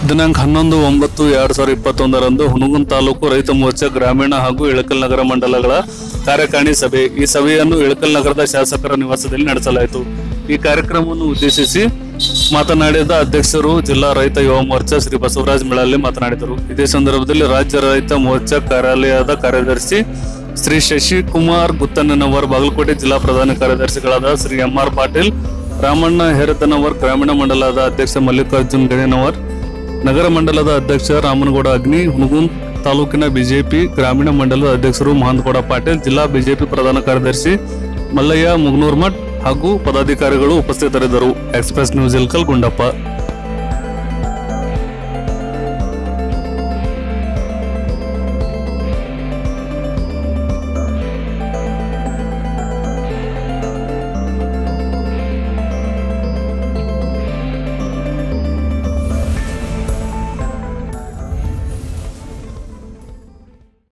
ದಿನಾಂಕ ಹನ್ನೊಂದು ಒಂಬತ್ತು ಎರಡ್ ಸಾವಿರದ ಇಪ್ಪತ್ತೊಂದರಂದು ಹುಣಗುನ್ ತಾಲೂಕು ರೈತ ಮೋರ್ಚಾ ಗ್ರಾಮೀಣ ಹಾಗೂ ಇಳಕಲ್ ನಗರ ಮಂಡಲಗಳ ಕಾರ್ಯಕಾರಿಣಿ ಸಭೆ ಈ ಸಭೆಯನ್ನು ಇಳಕಲ್ ನಗರದ ಶಾಸಕರ ನಿವಾಸದಲ್ಲಿ ನಡೆಸಲಾಯಿತು ಈ ಕಾರ್ಯಕ್ರಮವನ್ನು ಉದ್ದೇಶಿಸಿ ಮಾತನಾಡಿದ ಅಧ್ಯಕ್ಷರು ಜಿಲ್ಲಾ ರೈತ ಯುವ ಮೋರ್ಚಾ ಶ್ರೀ ಬಸವರಾಜ್ ಮಿಳಲ್ಲಿ ಮಾತನಾಡಿದರು ಇದೇ ಸಂದರ್ಭದಲ್ಲಿ ರಾಜ್ಯ ರೈತ ಮೋರ್ಚಾ ಕಾರ್ಯಾಲಯದ ಕಾರ್ಯದರ್ಶಿ ಶ್ರೀ ಶಶಿಕುಮಾರ್ ಗುತ್ತನ್ನವರ್ ಬಾಗಲಕೋಟೆ ಜಿಲ್ಲಾ ಪ್ರಧಾನ ಕಾರ್ಯದರ್ಶಿಗಳಾದ ಶ್ರೀ ಎಂ ಆರ್ ಪಾಟೀಲ್ ರಾಮಣ್ಣ ಹೇರತನವರ್ ಗ್ರಾಮೀಣ ಮಂಡಲದ ಅಧ್ಯಕ್ಷ ಮಲ್ಲಿಕಾರ್ಜುನ್ ಗಣೇನವರ್ ನಗರ ಮಂಡಲದ ಅಧ್ಯಕ್ಷ ರಾಮನಗೌಡ ಅಗ್ನಿ ಹುಣಗುನ್ ತಾಲೂಕಿನ ಬಿಜೆಪಿ ಗ್ರಾಮೀಣ ಮಂಡಲದ ಅಧ್ಯಕ್ಷರು ಮಹಂತಗೌಡ ಪಾಟೀಲ್ ಜಿಲ್ಲಾ ಬಿಜೆಪಿ ಪ್ರಧಾನ ಕಾರ್ಯದರ್ಶಿ ಮಲ್ಲಯ್ಯ ಮುಗ್ನೂರ್ ಮಠ್ ಹಾಗೂ ಪದಾಧಿಕಾರಿಗಳು ಉಪಸ್ಥಿತರಿದ್ದರು ಎಕ್ಸ್ಪ್ರೆಸ್ ನ್ಯೂಸ್ ಇಲ್ಕಲ್ ಗುಂಡಪ್ಪ